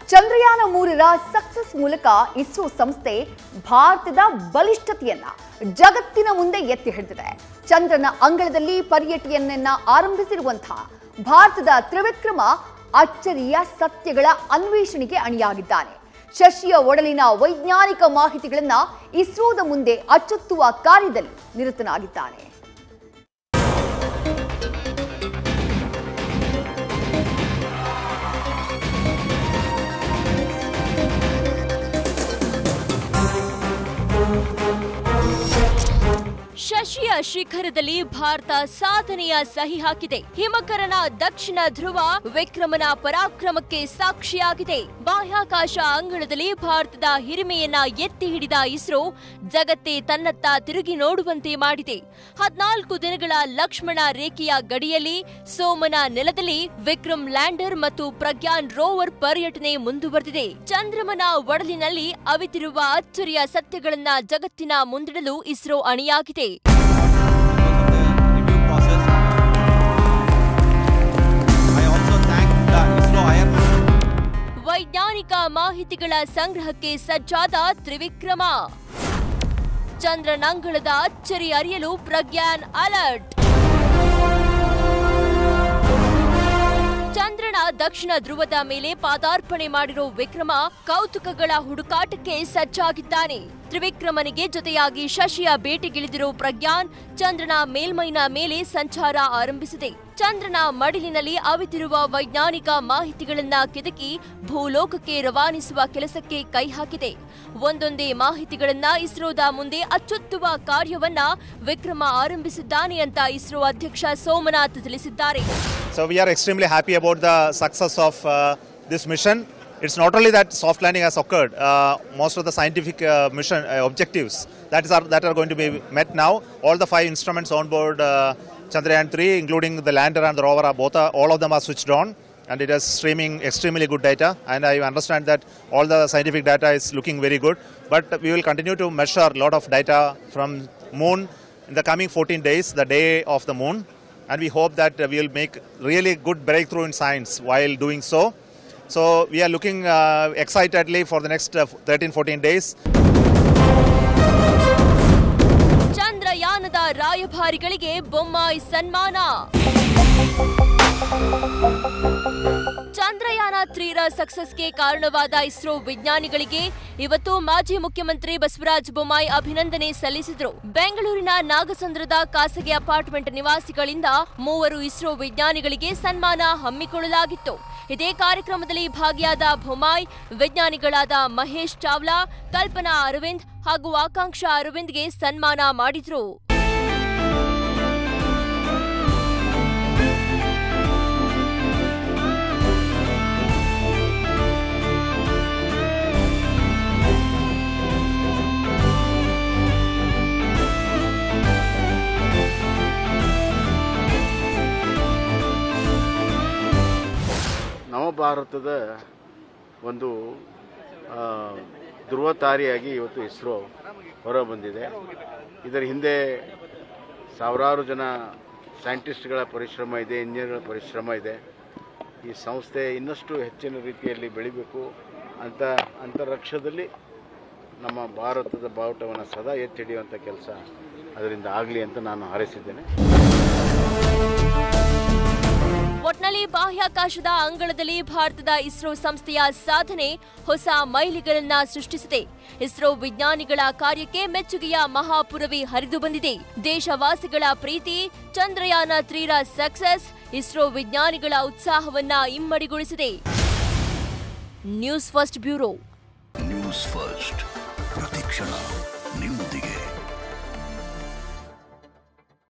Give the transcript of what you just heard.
ಚಂದ್ರಯಾನ ಮೂರರ ಸಕ್ಸಸ್ ಮೂಲಕ ಇಸ್ರೋ ಸಂಸ್ಥೆ ಭಾರತದ ಬಲಿಷ್ಠತೆಯನ್ನ ಜಗತ್ತಿನ ಮುಂದೆ ಎತ್ತಿ ಹಿಡಿದಿದೆ ಚಂದ್ರನ ಅಂಗಳದಲ್ಲಿ ಪರ್ಯಟನೆಯನ್ನ ಆರಂಭಿಸಿರುವಂತಹ ಭಾರತದ ತ್ರಿವಿಕ್ರಮ ಅಚ್ಚರಿಯ ಸತ್ಯಗಳ ಅನ್ವೇಷಣೆಗೆ ಅಣಿಯಾಗಿದ್ದಾನೆ ಶಶಿಯ ಒಡಲಿನ ವೈಜ್ಞಾನಿಕ ಮಾಹಿತಿಗಳನ್ನ ಇಸ್ರೋದ ಮುಂದೆ ಅಚ್ಚೊತ್ತುವ ಕಾರ್ಯದಲ್ಲಿ ನಿರತನಾಗಿದ್ದಾನೆ ಶಶಿಯ ಶಿಖರದಲ್ಲಿ ಭಾರತ ಸಾಧನೆಯ ಸಹಿ ಹಾಕಿದೆ ಹಿಮಕರನ ದಕ್ಷಿಣ ಧ್ರುವ ವಿಕ್ರಮನ ಪರಾಕ್ರಮಕ್ಕೆ ಸಾಕ್ಷಿಯಾಗಿದೆ ಬಾಹ್ಯಾಕಾಶ ಅಂಗಳದಲ್ಲಿ ಭಾರತದ ಹಿರಿಮೆಯನ್ನ ಎತ್ತಿ ಹಿಡಿದ ಇಸ್ರೋ ಜಗತ್ತೇ ತನ್ನತ್ತ ತಿರುಗಿ ನೋಡುವಂತೆ ಮಾಡಿದೆ ಹದ್ನಾಲ್ಕು ದಿನಗಳ ಲಕ್ಷ್ಮಣ ರೇಖೆಯ ಗಡಿಯಲ್ಲಿ ಸೋಮನ ನೆಲದಲ್ಲಿ ವಿಕ್ರಮ್ ಲ್ಯಾಂಡರ್ ಮತ್ತು ಪ್ರಜ್ಞಾನ್ ರೋವರ್ ಪರ್ಯಟನೆ ಮುಂದುವರೆದಿದೆ ಚಂದ್ರಮನ ಒಡಲಿನಲ್ಲಿ ಅವಿತಿರುವ ಅಚ್ಚರಿಯ ಸತ್ಯಗಳನ್ನ ಜಗತ್ತಿನ ಮುಂದಿಡಲು ISRO ಅಣಿಯಾಗಿದೆ review process. I also thank the ISRO IR ವೈಜ್ಞಾನಿಕ ಮಾಹಿತಿಗಳ ಸಂಗ್ರಹಕ್ಕೆ ಸಜ್ಜಾದ ತ್ರಿವಿಕ್ರಮ ಚಂದ್ರನಂಗಳದ ಅಚ್ಚರಿ ಅರಿಯಲು ಪ್ರಜ್ಞಾನ್ ಅಲರ್ಟ್ ಚಂದ್ರನ ದಕ್ಷಿಣ ಧ್ರುವದ ಮೇಲೆ ಪಾದಾರ್ಪಣೆ ಮಾಡಿರೋ ವಿಕ್ರಮ ಕೌತುಕಗಳ ಹುಡುಕಾಟಕ್ಕೆ ಸಜ್ಜಾಗಿದ್ದಾನೆ ತ್ರಿವಿಕ್ರಮನಿಗೆ ಜೊತೆಯಾಗಿ ಶಶಿಯ ಬೇಟೆಗಿಳಿದಿರೋ ಪ್ರಜ್ಞಾನ್ ಚಂದ್ರನ ಮೇಲ್ಮೈನ ಮೇಲೆ ಸಂಚಾರ ಆರಂಭಿಸಿದೆ ಚಂದ್ರನ ಮಡಿಲಿನಲ್ಲಿ ಅವಿತಿರುವ ವೈಜ್ಞಾನಿಕ ಮಾಹಿತಿಗಳನ್ನ ಕೆದಕಿ ಭೂಲೋಕಕ್ಕೆ ರವಾನಿಸುವ ಕೆಲಸಕ್ಕೆ ಕೈ ಹಾಕಿದೆ ಒಂದೊಂದೇ ಮಾಹಿತಿಗಳನ್ನ ಇಸ್ರೋದ ಮುಂದೆ ಅಚ್ಚೊತ್ತುವ ಕಾರ್ಯವನ್ನ ವಿಕ್ರಮ ಆರಂಭಿಸಿದ್ದಾನೆ ಅಂತ ಇಸ್ರೋ ಅಧ್ಯಕ್ಷ ಸೋಮನಾಥ್ ತಿಳಿಸಿದ್ದಾರೆ So we are extremely happy about the success of uh, this mission. It's not only that soft landing has occurred. Uh, most of the scientific uh, mission uh, objectives that is are, that are going to be met now. All the five instruments on board uh, Chandrayaan 3, including the lander and the rover, are both are, all of them are switched on, and it is streaming extremely good data. And I understand that all the scientific data is looking very good. But we will continue to measure a lot of data from Moon in the coming 14 days, the day of the Moon and we hope that uh, we will make really good breakthrough in science while doing so. So we are looking uh, excitedly for the next uh, 13 14 days. ಚಂದ್ರಯಾನದ ರಾಯಭಾರಿಗಳಿಗೆ Bommai ಸನ್ಮಾನ ಚಂದ್ರಯಾನ ತ್ರೀರ ಸಕ್ಸಸ್ಗೆ ಕಾರಣವಾದ ಇಸ್ರೋ ವಿಜ್ಞಾನಿಗಳಿಗೆ ಇವತ್ತು ಮಾಜಿ ಮುಖ್ಯಮಂತ್ರಿ ಬಸವರಾಜ ಬೊಮ್ಮಾಯಿ ಅಭಿನಂದನೆ ಸಲ್ಲಿಸಿದರು ಬೆಂಗಳೂರಿನ ನಾಗಸಂದ್ರದ ಖಾಸಗಿ ಅಪಾರ್ಟ್ಮೆಂಟ್ ನಿವಾಸಿಗಳಿಂದ ಮೂವರು ಇಸ್ರೋ ವಿಜ್ಞಾನಿಗಳಿಗೆ ಸನ್ಮಾನ ಹಮ್ಮಿಕೊಳ್ಳಲಾಗಿತ್ತು ಇದೇ ಕಾರ್ಯಕ್ರಮದಲ್ಲಿ ಭಾಗಿಯಾದ ಬೊಮ್ಮಾಯಿ ವಿಜ್ಞಾನಿಗಳಾದ ಮಹೇಶ್ ಚಾವ್ಲಾ ಕಲ್ಪನಾ ಅರವಿಂದ್ ಹಾಗೂ ಆಕಾಂಕ್ಷಾ ಅರವಿಂದ್ಗೆ ಸನ್ಮಾನ ಮಾಡಿದ್ರು ನವಭಾರತದ ಒಂದು ಆ, ಧ್ರುವತಾರಿಯಾಗಿ ಇವತ್ತು ಇಸ್ರೋ ಹೊರ ಬಂದಿದೆ ಇದರ ಹಿಂದೆ ಸಾವಿರಾರು ಜನ ಸೈಂಟಿಸ್ಟ್ಗಳ ಪರಿಶ್ರಮ ಇದೆ ಇಂಜಿನಿಯರ್ಗಳ ಪರಿಶ್ರಮ ಇದೆ ಈ ಸಂಸ್ಥೆ ಇನ್ನಷ್ಟು ಹೆಚ್ಚಿನ ರೀತಿಯಲ್ಲಿ ಬೆಳಿಬೇಕು ಅಂತ ಅಂತರಿಕ್ಷದಲ್ಲಿ ನಮ್ಮ ಭಾರತದ ಬಾವುಟವನ್ನು ಸದಾ ಎತ್ತಿ ಹಿಡಿಯುವಂಥ ಕೆಲಸ ಅದರಿಂದ ಆಗಲಿ ಅಂತ ನಾನು ಹಾರೈಸಿದ್ದೇನೆ ಒಟ್ನಲ್ಲಿ ಬಾಹ್ಯಾಕಾಶದ ಅಂಗಳದಲ್ಲಿ ಭಾರತದ ಇಸ್ರೋ ಸಂಸ್ಥೆಯ ಸಾಧನೆ ಹೊಸ ಮೈಲಿಗಲನ್ನ ಸೃಷ್ಟಿಸಿದೆ ಇಸ್ರೋ ವಿಜ್ಞಾನಿಗಳ ಕಾರ್ಯಕ್ಕೆ ಮೆಚ್ಚುಗೆಯ ಮಹಾಪುರವೇ ಹರಿದು ಬಂದಿದೆ ದೇಶವಾಸಿಗಳ ಪ್ರೀತಿ ಚಂದ್ರಯಾನ ತ್ರೀರ ಸಕ್ಸಸ್ ಇಸ್ರೋ ವಿಜ್ಞಾನಿಗಳ ಉತ್ಸಾಹವನ್ನ ಇಮ್ಮಡಿಗೊಳಿಸಿದೆ news first bureau news first ಪ್ರತಿಕ್ಷಣ ನಿಮ್ಮೊಂದಿಗೆ